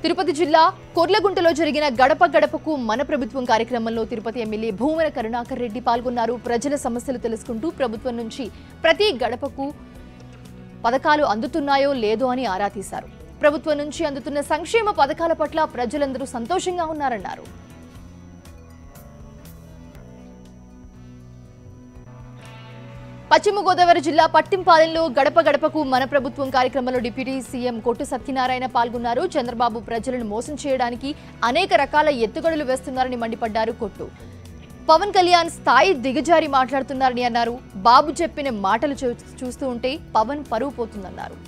తిరుపతి జిల్లా కొర్లగుంటలో జరిగిన గడప గడపకు మన ప్రభుత్వం కార్యక్రమంలో తిరుపతి ఎమ్మెల్యే భూమన కరుణాకర్ రెడ్డి పాల్గొన్నారు ప్రజల సమస్యలు తెలుసుకుంటూ ప్రభుత్వం నుంచి ప్రతి గడపకు పథకాలు అందుతున్నాయో లేదో అని ఆరా తీశారు ప్రభుత్వం నుంచి అందుతున్న సంక్షేమ పథకాల పట్ల ప్రజలందరూ సంతోషంగా ఉన్నారన్నారు పశ్చిమ గోదావరి జిల్లా పట్టింపాలెంలో గడప గడపకు మన ప్రభుత్వం కార్యక్రమంలో డిప్యూటీ సీఎం కొట్టు సత్యనారాయణ పాల్గొన్నారు చంద్రబాబు ప్రజలను మోసం చేయడానికి అనేక రకాల ఎత్తుగడలు వేస్తున్నారని మండిపడ్డారు కొట్టు పవన్ కళ్యాణ్ స్థాయి దిగజారి మాట్లాడుతున్నారని అన్నారు బాబు చెప్పిన మాటలు చూ- చూస్తూ ఉంటే పవన్ పరువు పోతుందన్నారు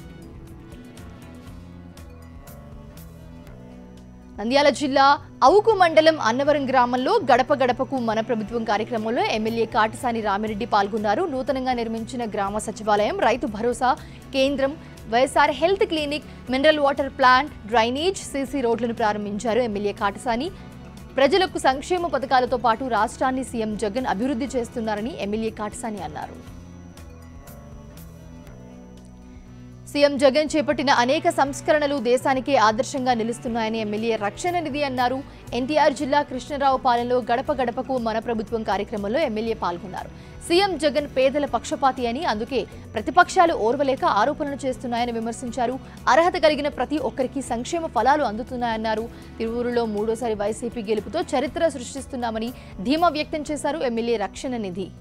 నంద్యాల జిల్లా అవుకు మండలం అన్నవరం గ్రామంలో గడప గడపకు మన ప్రభుత్వం కార్యక్రమంలో ఎమ్మెల్యే కాటసాని రామిరెడ్డి పాల్గొన్నారు నూతనంగా నిర్మించిన గ్రామ సచివాలయం రైతు భరోసా కేంద్రం YSR health clinic mineral water plant drainage CC రోడ్లను ప్రారంభించారు ఎమ్మెల్యే కాటసాని ప్రజలకు సంక్షేమ పథకాలతో పాటు రాష్ట్రాన్ని సీఎం జగన్ అభివృద్ధి చేస్తున్నారని ఎమ్మెల్యే కాటసాని అన్నారు సీఎం జగన్ చేపట్టిన అనేక సంస్కరణలు దేశానికే ఆదర్శంగా నిలుస్తున్నాయని ఎమ్మెల్యే రక్షణ నిధి అన్నారు ఎన్టీఆర్ జిల్లా కృష్ణరావు పాలెంలో గడప గడపకు మన ప్రభుత్వం కార్యక్రమంలో ఎమ్మెల్యే పాల్గొన్నారు సీఎం జగన్ పేదల పక్షపాతి అని అందుకే ప్రతిపక్షాలు ఓర్వలేక ఆరోపణలు చేస్తున్నాయని విమర్శించారు అర్హత కలిగిన ప్రతి ఒక్కరికి సంక్షేమ ఫలాలు అందుతున్నాయన్నారు తిరువూరులో మూడోసారి వైసీపీ గెలుపుతో చరిత్ర సృష్టిస్తున్నామని ధీమా వ్యక్తం చేశారు ఎమ్మెల్యే రక్షణ నిధి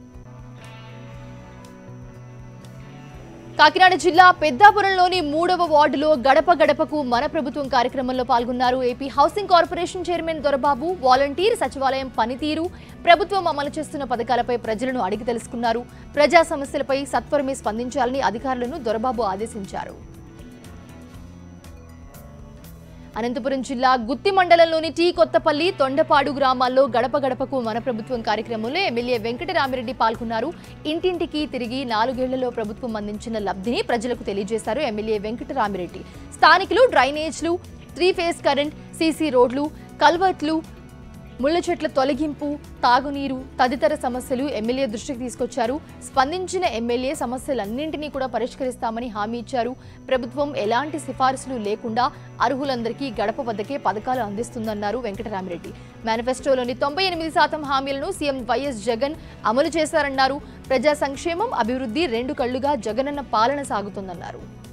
కాకినాడ జిల్లా పెద్దాపురంలోని మూడవ వార్డులో గడప గడపకు మన ప్రభుత్వం కార్యక్రమంలో పాల్గొన్నారు AP housing corporation chairman Dorababu volunteer సచివాలయం పనితీరు ప్రభుత్వం అమలు చేస్తున్న పథకాలపై ప్రజలను అడిగి తెలుసుకున్నారు ప్రజా సమస్యలపై సత్వరమే స్పందించాలని అధికారులను దొరబాబు ఆదేశించారు అనంతపురం జిల్లా గుత్తి మండలంలోని టీ కొత్తపల్లి తొండపాడు గ్రామాల్లో గడప గడపకు మన ప్రభుత్వం కార్యక్రమంలో ఎమ్మెల్యే వెంకటరామిరెడ్డి పాల్గొన్నారు ఇంటింటికి తిరిగి నాలుగేళ్లలో ప్రభుత్వం అందించిన లబ్ధిని ప్రజలకు తెలియజేశారు ఎమ్మెల్యే వెంకటరామిరెడ్డి స్థానికులు డ్రైనేజ్లు త్రీ ఫేజ్ కరెంట్ సీసీ రోడ్లు కల్వర్ట్లు ముళ్ళ చెట్ల తొలగింపు తాగునీరు తదితర సమస్యలు ఎమ్మెల్యే దృష్టికి తీసుకొచ్చారు స్పందించిన ఎమ్మెల్యే సమస్యలన్నింటినీ కూడా పరిష్కరిస్తామని హామీ ఇచ్చారు ప్రభుత్వం ఎలాంటి సిఫారసులు లేకుండా అర్హులందరికీ గడప వద్దకే పథకాలు అందిస్తుందన్నారు వెంకటరామిరెడ్డి మేనిఫెస్టోలోని తొంభై ఎనిమిది శాతం హామీలను సీఎం వైఎస్ జగన్ అమలు చేశారన్నారు ప్రజా సంక్షేమం అభివృద్ధి రెండు కళ్లుగా జగనన్న పాలన సాగుతుందన్నారు